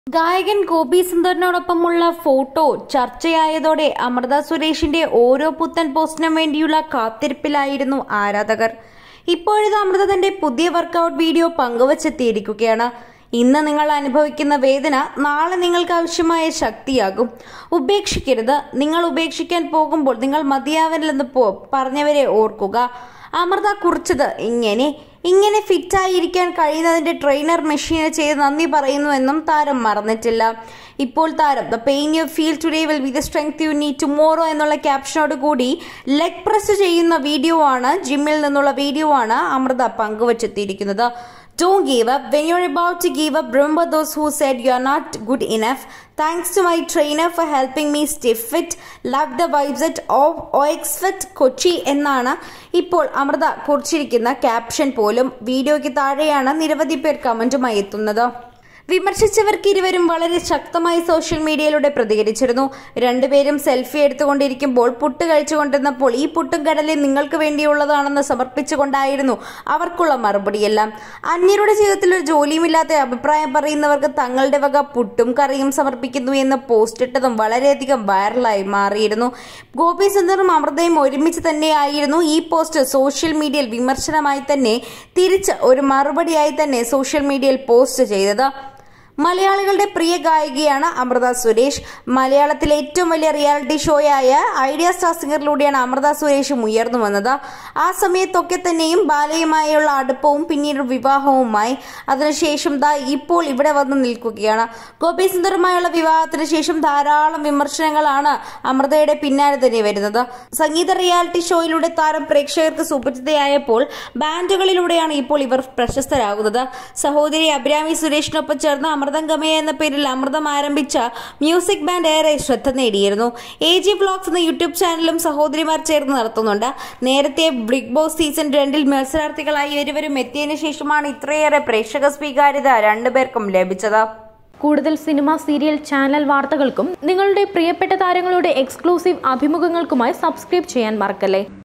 ഗായകൻ ഗോപി സുന്ദറിനോടൊപ്പമുള്ള ഫോട്ടോ ചർച്ചയായതോടെ അമൃത സുരേഷിന്റെ ഓരോ പുത്തൻ പോസ്റ്റിനും വേണ്ടിയുള്ള കാത്തിരിപ്പിലായിരുന്നു ആരാധകർ ഇപ്പോഴിത് അമൃത തന്റെ പുതിയ വർക്കൗട്ട് വീഡിയോ പങ്കുവച്ചെത്തിയിരിക്കുകയാണ് ഇന്ന് നിങ്ങൾ അനുഭവിക്കുന്ന വേദന നാളെ നിങ്ങൾക്ക് ആവശ്യമായ ശക്തിയാകും ഉപേക്ഷിക്കരുത് നിങ്ങൾ ഉപേക്ഷിക്കാൻ പോകുമ്പോൾ നിങ്ങൾ മതിയാവരില്ലെന്ന് പോ- പറഞ്ഞവരെ ഓർക്കുക അമൃത കുറിച്ചത് ഇങ്ങനെ ഇങ്ങനെ ഫിറ്റായിരിക്കാൻ കഴിയുന്നതിന്റെ ട്രെയിനർ മെഷീന് ചെയ്ത് നന്ദി പറയുന്നുവെന്നും താരം മറന്നിട്ടില്ല ഇപ്പോൾ താരം the pain you feel today will be the strength you need tomorrow എന്നുള്ള ക്യാപ്ഷനോട് കൂടി ലെഗ് പ്രസ് ചെയ്യുന്ന വീഡിയോ ആണ് ജിമ്മിൽ നിന്നുള്ള വീഡിയോ ആണ് Amrita പങ്കുവച്ചെത്തിയിരിക്കുന്നത് Don't give up. When you're about to give up, remember those who said you're not good enough. Thanks to my trainer for helping me stay fit. Love the vibes at OXFit Kochi എന്നാണ് ഇപ്പോൾ Amrita കുറിച്ചിരിക്കുന്ന caption പോലും വീഡിയോയ്ക്ക് താഴെയാണ് നിരവധി പേർ കമന്റുമായി എത്തുന്നത് വിമർശിച്ചവർക്ക് ഇരുവരും വളരെ ശക്തമായി സോഷ്യൽ മീഡിയയിലൂടെ പ്രതികരിച്ചിരുന്നു രണ്ടുപേരും സെൽഫി എടുത്തുകൊണ്ടിരിക്കുമ്പോൾ പുട്ട് കഴിച്ചുകൊണ്ടിരുന്നപ്പോൾ ഈ പുട്ടും കടലിൽ നിങ്ങൾക്ക് വേണ്ടിയുള്ളതാണെന്ന് സമർപ്പിച്ചുകൊണ്ടായിരുന്നു അവർക്കുള്ള മറുപടിയെല്ലാം അന്യരുടെ ജീവിതത്തിൽ ഒരു ജോലിയുമില്ലാത്ത അഭിപ്രായം പറയുന്നവർക്ക് തങ്ങളുടെ വക പുട്ടും കറിയും സമർപ്പിക്കുന്നു എന്ന് പോസ്റ്റ് ഇട്ടതും വളരെയധികം വൈറലായി മാറിയിരുന്നു ഗോപി സുന്ദറും അമൃതയും ഒരുമിച്ച് തന്നെയായിരുന്നു ഈ പോസ്റ്റ് സോഷ്യൽ മീഡിയയിൽ വിമർശനമായി തന്നെ തിരിച്ച് ഒരു മറുപടിയായി തന്നെ സോഷ്യൽ മീഡിയയിൽ പോസ്റ്റ് ചെയ്തത് മലയാളികളുടെ പ്രിയ ഗായികയാണ് അമൃത സുരേഷ് മലയാളത്തിലെ ഏറ്റവും വലിയ റിയാലിറ്റി ഷോയായ ഐഡിയ സ്റ്റാർ സിംഗറിലൂടെയാണ് അമൃത സുരേഷും ഉയർന്നു വന്നത് ആ സമയത്തൊക്കെ തന്നെയും ബാലയുമായുള്ള അടുപ്പവും പിന്നീട് വിവാഹവുമായി അതിനുശേഷം ദാ ഇപ്പോൾ ഇവിടെ വന്ന് നിൽക്കുകയാണ് ഗോപി സുന്ദറുമായുള്ള വിവാഹത്തിന് ശേഷം ധാരാളം വിമർശനങ്ങളാണ് അമൃതയുടെ പിന്നാലെ തന്നെ വരുന്നത് സംഗീത റിയാലിറ്റി ഷോയിലൂടെ താരം പ്രേക്ഷകർക്ക് സുപരിചിതയായപ്പോൾ ബാൻഡുകളിലൂടെയാണ് ഇപ്പോൾ ഇവർ പ്രശസ്തരാകുന്നത് സഹോദരി അഭിരാമി സുരേഷിനൊപ്പം ചേർന്ന് അമൃതം ഗമയ എന്ന പേരിൽ അമൃതം ആരംഭിച്ച മ്യൂസിക് ബാൻഡ് ഏറെ ശ്രദ്ധ നേടിയിരുന്നു എ ജി വ്ളോഗ്സ് എന്ന യൂട്യൂബ് ചാനലും സഹോദരിമാർ ചേർന്ന് നടത്തുന്നുണ്ട് നേരത്തെ ബിഗ് ബോസ് സീസൺ രണ്ടിൽ മത്സരാർത്ഥികളായി ഇരുവരും എത്തിയതിനു ശേഷമാണ് ഇത്രയേറെ പ്രേക്ഷക സ്വീകാര്യത രണ്ടുപേർക്കും ലഭിച്ചത് കൂടുതൽ സിനിമ സീരിയൽ ചാനൽ വാർത്തകൾക്കും നിങ്ങളുടെ പ്രിയപ്പെട്ട താരങ്ങളുടെ എക്സ്ക്ലൂസീവ് അഭിമുഖങ്ങൾക്കുമായി സബ്സ്ക്രൈബ് ചെയ്യാൻ മറക്കല്ലേ